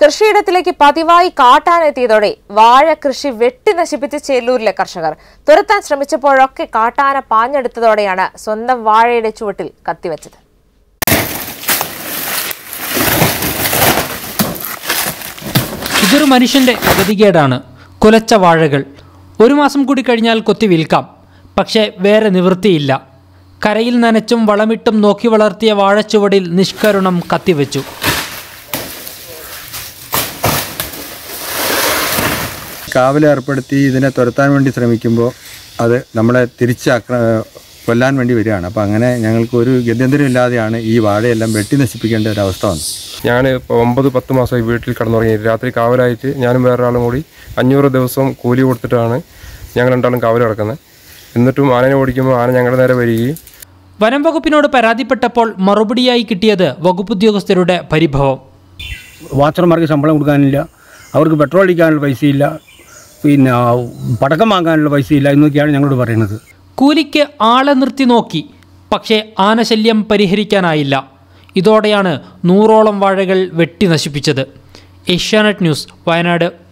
കൃഷിയിടത്തിലേക്ക് പതിവായി കാട്ടാനെത്തിയതോടെ വാഴ കൃഷി വെട്ടി നശിപ്പിച്ച് ചെല്ലൂരിലെ കർഷകർ തുരത്താൻ ശ്രമിച്ചപ്പോഴൊക്കെ കാട്ടാന പാഞ്ഞെടുത്തതോടെയാണ് സ്വന്തം വാഴയുടെ ചുവട്ടിൽ കത്തിവെച്ചത് ഇതൊരു മനുഷ്യന്റെ ഗതികേടാണ് കുലച്ച വാഴകൾ ഒരു മാസം കൂടി കഴിഞ്ഞാൽ കൊത്തി വിൽക്കാം പക്ഷേ വേറെ നിവൃത്തിയില്ല കരയിൽ നനച്ചും വളമിട്ടും നോക്കി വളർത്തിയ വാഴച്ചുവടിൽ നിഷ്കരുണം കത്തിവെച്ചു കാവൽ ഏർപ്പെടുത്തി ഇതിനെ തുരത്താൻ വേണ്ടി ശ്രമിക്കുമ്പോൾ അത് നമ്മളെ തിരിച്ച് ആക്ര കൊല്ലാൻ വേണ്ടി വരികയാണ് അപ്പോൾ അങ്ങനെ ഞങ്ങൾക്ക് ഒരു ഗത്യന്തരം ഇല്ലാതെയാണ് ഈ വാഴയെല്ലാം വെട്ടി നശിപ്പിക്കേണ്ട ഒരു അവസ്ഥ വന്നത് ഞാൻ ഇപ്പോൾ ഒമ്പത് പത്ത് മാസമായി വീട്ടിൽ കിടന്നുറങ്ങി രാത്രി കാവലായിട്ട് ഞാനും വേറൊരാളും കൂടി അഞ്ഞൂറ് ദിവസം കൂലി കൊടുത്തിട്ടാണ് ഞങ്ങൾ രണ്ടാളും കാവൽ കിടക്കുന്നത് എന്നിട്ടും ആനനെ ഓടിക്കുമ്പോൾ ആന ഞങ്ങളുടെ നേരെ വരികയും വനം വകുപ്പിനോട് പരാതിപ്പെട്ടപ്പോൾ മറുപടിയായി കിട്ടിയത് വകുപ്പുദ്യോഗസ്ഥരുടെ പരിഭവം വാച്ചർമാർക്ക് ശമ്പളം കൊടുക്കാനില്ല അവർക്ക് പെട്രോൾ അടിക്കാനുള്ള പൈസയില്ല പിന്നെ പടക്കം വാങ്ങാനുള്ള പൈസയില്ല എന്നൊക്കെയാണ് ഞങ്ങളോട് പറയുന്നത് കൂലിക്ക് ആളെ നിർത്തി നോക്കി പക്ഷേ ആനശല്യം പരിഹരിക്കാനായില്ല ഇതോടെയാണ് നൂറോളം വാഴകൾ വെട്ടി നശിപ്പിച്ചത് ഏഷ്യാനെറ്റ് ന്യൂസ് വയനാട്